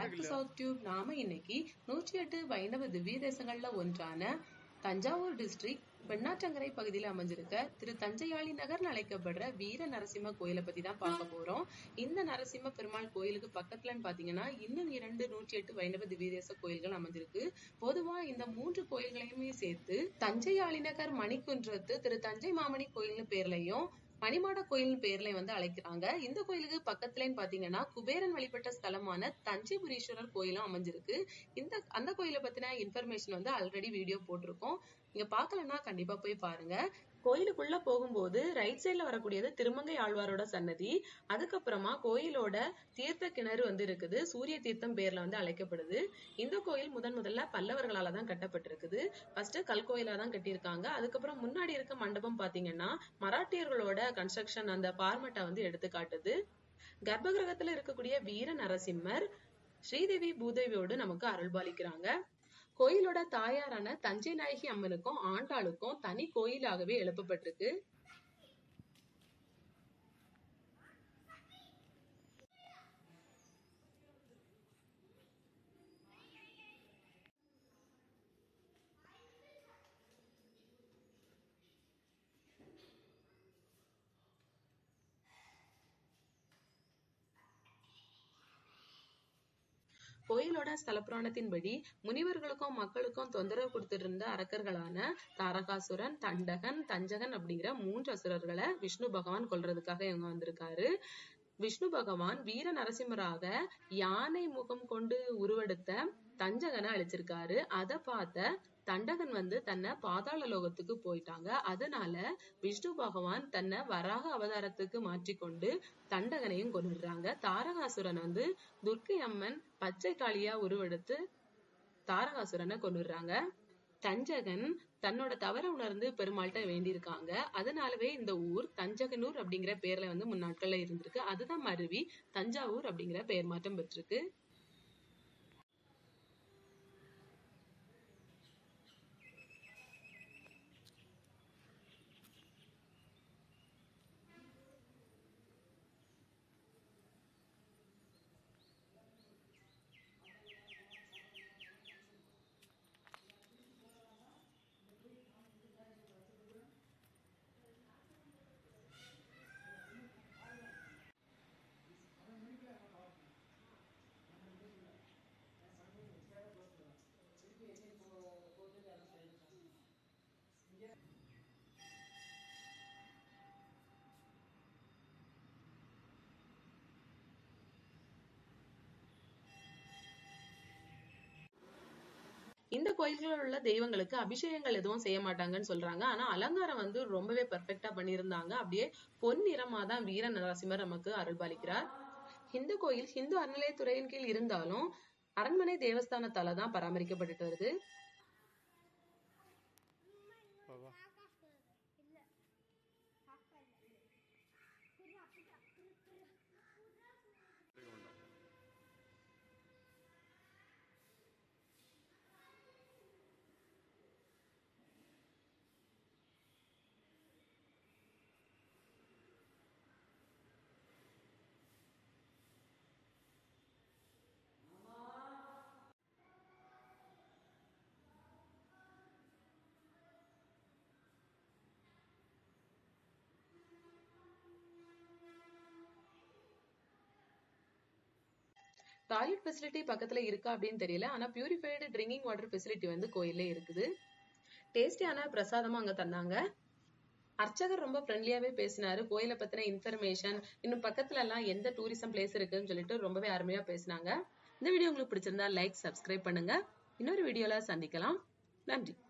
back to south tube நாம இன்னைக்கு நூற்றி எட்டு வைணவ திவ்ய தேசங்கள்ல ஒன்றான தஞ்சாவூர் டிஸ்ட்ரிக்ட் பெண்ணாற்றங்கரை பகுதியில் அமைஞ்சிருக்க திரு தஞ்சையாளி நகர்னு அழைக்கப்படுற வீர நரசிம்ம கோயிலை பத்தி தான் பார்க்க போறோம் இந்த நரசிம்ம பெருமாள் கோயிலுக்கு பக்கத்துலன்னு பாத்தீங்கன்னா இன்னும் இரண்டு நூற்றி எட்டு வைணவ திவ்ய தேச கோயில்கள் அமைஞ்சிருக்கு பொதுவா இந்த மூன்று கோயில்களையுமே சேர்த்து தஞ்சையாளி நகர் மணிக்குன்றத்து திரு தஞ்சை மாமணி கோயில்னு பேர்லயும் மணிமாட கோயில் பேர்ல வந்து அழைக்கிறாங்க இந்த கோயிலுக்கு பக்கத்துலன்னு பாத்தீங்கன்னா குபேரன் வழிபட்ட ஸ்தலமான தஞ்சைபுரீஸ்வரர் கோயிலும் அமைஞ்சிருக்கு இந்த அந்த கோயிலை பத்தின இன்ஃபர்மேஷன் வந்து ஆல்ரெடி வீடியோ போட்டிருக்கோம் நீங்க பாக்கலன்னா கண்டிப்பா போய் பாருங்க கோயிலுக்குள்ள போகும்போது ரைட் சைட்ல வரக்கூடியது திருமங்கை ஆழ்வாரோட சன்னதி அதுக்கப்புறமா கோயிலோட தீர்த்த கிணறு வந்து இருக்குது சூரிய தீர்த்தம் பேர்ல வந்து அழைக்கப்படுது இந்த கோயில் முதன் முதல்ல பல்லவர்களால தான் கட்டப்பட்டிருக்குது ஃபர்ஸ்ட் கல்கோயிலா தான் கட்டியிருக்காங்க அதுக்கப்புறம் முன்னாடி இருக்க மண்டபம் பாத்தீங்கன்னா மராட்டியர்களோட கன்ஸ்ட்ரக்ஷன் அந்த பார்மெட்டை வந்து எடுத்து காட்டுது கர்ப்பகிரகத்துல இருக்கக்கூடிய வீர நரசிம்மர் ஸ்ரீதேவி பூதேவியோடு நமக்கு அருள்பாலிக்கிறாங்க கோயிலோட தாயாரான தஞ்சை நாயகி அம்மனுக்கும் ஆண்டாளுக்கும் தனி கோயிலாகவே எழுப்பப்பட்டிருக்கு கோயிலோட ஸ்தல புராணத்தின்படி முனிவர்களுக்கும் மக்களுக்கும் தொந்தரவு கொடுத்துட்டு இருந்த அரக்கர்களான தாரகாசுரன் தண்டகன் தஞ்சகன் அப்படிங்கிற மூன்று அசுரர்களை விஷ்ணு பகவான் கொல்றதுக்காக இவங்க வந்திருக்காரு விஷ்ணு பகவான் வீர நரசிம்மராக யானை முகம் கொண்டு உருவெடுத்த தஞ்சகனை அழிச்சிருக்காரு அதை பார்த்த தண்டகன் வந்து தன்னை பாதாள லோகத்துக்கு போயிட்டாங்க அதனால விஷ்ணு பகவான் தன்னை வராக அவதாரத்துக்கு மாற்றிக்கொண்டு தண்டகனையும் கொண்டுடுறாங்க தாரகாசுரன் வந்து துர்க்கை அம்மன் பச்சை காளியா உருவெடுத்து தாரகாசுரனை கொண்டுடுறாங்க தஞ்சகன் தன்னோட தவற உணர்ந்து பெருமாள்கிட்ட வேண்டியிருக்காங்க அதனாலவே இந்த ஊர் தஞ்சகனூர் அப்படிங்கிற பேர்ல வந்து முன்னாட்கள்ல இருந்திருக்கு அதுதான் மருவி தஞ்சாவூர் அப்படிங்கிற பெயர் மாற்றம் பெற்றிருக்கு இந்த கோயில்களில் உள்ள தெய்வங்களுக்கு அபிஷேகங்கள் எதுவும் செய்ய மாட்டாங்கன்னு சொல்றாங்க ஆனா அலங்காரம் வந்து ரொம்பவே பெர்ஃபெக்டா பண்ணியிருந்தாங்க அப்படியே பொன் நிறமா தான் வீர நரசிம்மர் நமக்கு அருள்பாலிக்கிறார் இந்த கோயில் ஹிந்து அறநிலையத்துறையின் கீழ் இருந்தாலும் அரண்மனை தேவஸ்தானத்தால தான் பராமரிக்கப்பட்டுட்டு வருது டாய்லெட் ஃபெசிலிட்டி பக்கத்துல இருக்கா அப்படின்னு தெரியல ஆனா பியூரிஃபைடு ட்ரிங்கிங் வாட்டர் ஃபெசிலிட்டி வந்து கோயிலே இருக்குது டேஸ்டியான பிரசாதமும் அங்க தந்தாங்க அர்ச்சகர் ரொம்ப ஃப்ரெண்ட்லியாவே பேசினாரு கோயிலை பத்தின இன்ஃபர்மேஷன் இன்னும் பக்கத்துல எல்லாம் எந்த டூரிசம் பிளேஸ் இருக்குன்னு சொல்லிட்டு ரொம்பவே அருமையா பேசினாங்க இந்த வீடியோ உங்களுக்கு பிடிச்சிருந்தா லைக் சப்ஸ்கிரைப் பண்ணுங்க இன்னொரு வீடியோல சந்திக்கலாம் நன்றி